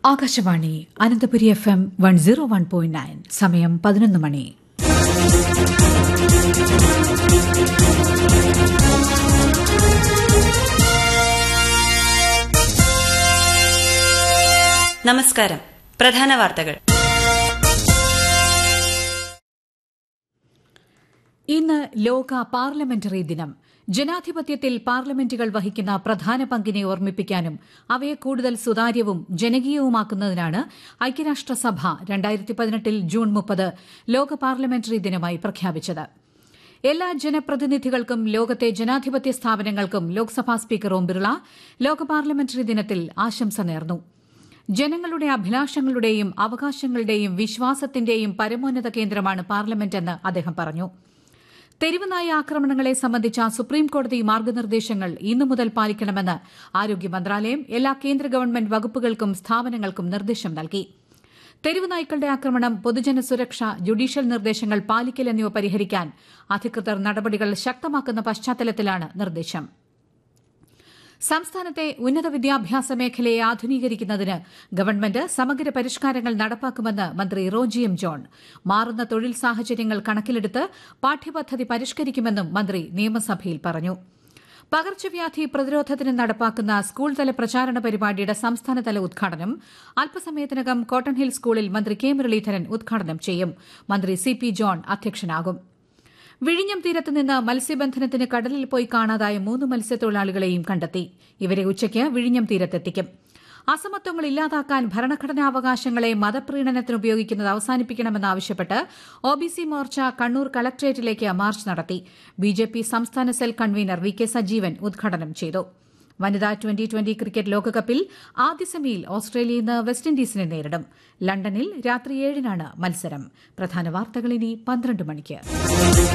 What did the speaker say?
Akashvani Ananthapuri F M one zero one point nine സമയം പതിനൊന്ന് മണി നമസ്കാരം പ്രധാന വാർത്തകൾ ഇന്ന് ലോക പാർലമെന്ററി ദിനം ജനാധിപത്യത്തിൽ പാർലമെന്റുകൾ വഹിക്കുന്ന പ്രധാന പങ്കിനെ ഓർമ്മിപ്പിക്കാനും അവയെ കൂടുതൽ സുതാര്യവും ജനകീയവുമാക്കുന്നതിനാണ് ഐക്യരാഷ്ട്രസഭ രണ്ടായിരത്തി പതിനെട്ടിൽ ജൂൺ മുപ്പത് ലോക പാർലമെന്ററി ദിനമായി പ്രഖ്യാപിച്ചത് എല്ലാ ജനപ്രതിനിധികൾക്കും ലോകത്തെ ജനാധിപത്യ സ്ഥാപനങ്ങൾക്കും ലോക്സഭാ സ്പീക്കർ ഓം ബിർള ലോക പാർലമെന്ററി ദിനത്തിൽ ആശംസ നേർന്നു ജനങ്ങളുടെ അഭിലാഷങ്ങളുടെയും അവകാശങ്ങളുടെയും വിശ്വാസത്തിന്റെയും പരമോന്നത കേന്ദ്രമാണ് പാർലമെന്റെന്ന് അദ്ദേഹം പറഞ്ഞു തെരുവുനായ ആക്രമണങ്ങളെ സംബന്ധിച്ച സുപ്രീംകോടതി മാർഗനിർദ്ദേശങ്ങൾ ഇന്നു മുതൽ പാലിക്കണമെന്ന് ആരോഗ്യ മന്ത്രാലയം എല്ലാ കേന്ദ്ര ഗവൺമെന്റ് വകുപ്പുകൾക്കും സ്ഥാപനങ്ങൾക്കും നിർദ്ദേശം നൽകി തെരുവുനായ്ക്കളുടെ ആക്രമണം പൊതുജന സുരക്ഷ ജുഡീഷ്യൽ നിർദ്ദേശങ്ങൾ പാലിക്കൽ എന്നിവ പരിഹരിക്കാൻ അധികൃതർ നടപടികൾ ശക്തമാക്കുന്ന പശ്ചാത്തലത്തിലാണ് നിർദ്ദേശം സംസ്ഥാനത്തെ ഉന്നത വിദ്യാഭ്യാസ മേഖലയെ ആധുനീകരിക്കുന്നതിന് ഗവൺമെന്റ് സമഗ്ര പരിഷ്കാരങ്ങൾ നടപ്പാക്കുമെന്ന് മന്ത്രി റോജി എം ജോൺ മാറുന്ന തൊഴിൽ സാഹചര്യങ്ങൾ കണക്കിലെടുത്ത് പാഠ്യപദ്ധതി പരിഷ്കരിക്കുമെന്നും മന്ത്രി നിയമസഭയിൽ പറഞ്ഞു പകർച്ചവ്യാധി പ്രതിരോധത്തിന് നടപ്പാക്കുന്ന സ്കൂൾ തല പ്രചാരണ പരിപാടിയുടെ സംസ്ഥാനതല ഉദ്ഘാടനം അല്പസമയത്തിനകം കോട്ടൺ ഹിൽ സ്കൂളിൽ മന്ത്രി കെ മുരളീധരൻ ഉദ്ഘാടനം ചെയ്യും മന്ത്രി സി പി ജോൺ അധ്യക്ഷനാകും വിഴിഞ്ഞം തീരത്ത് നിന്ന് മത്സ്യബന്ധനത്തിന് കടലിൽ പോയി കാണാതായ മൂന്ന് മത്സ്യത്തൊഴിലാളികളെയും കണ്ടെത്തി ഇവരെ ഉച്ചയ്ക്ക് വിഴിഞ്ഞം തീരത്തെത്തിക്കും അസമത്വങ്ങൾ ഇല്ലാതാക്കാൻ ഭരണഘടനാവകാശങ്ങളെ മതപ്രീണനത്തിന് ഉപയോഗിക്കുന്നത് അവസാനിപ്പിക്കണമെന്നാവശ്യപ്പെട്ട് ഒബിസി മോർച്ച കണ്ണൂർ കളക്ടറേറ്റിലേക്ക് മാർച്ച് നടത്തി ബിജെപി സംസ്ഥാന cell convener V K Sajeevan ഉദ്ഘാടനം ചെയ്തു വനിതാ ട്വന്റി ട്വന്റി ക്രിക്കറ്റ് ലോകകപ്പിൽ ആദ്യ സെമിയിൽ ഓസ്ട്രേലിയ ഇന്ന് വെസ്റ്റ് ഇൻഡീസിനെ നേരിടും ലണ്ടനിൽ രാത്രി ഏഴിനാണ് മത്സരം പ്രധാന വാർത്തകൾ ഇനി പന്ത്രണ്ട് മണിക്ക്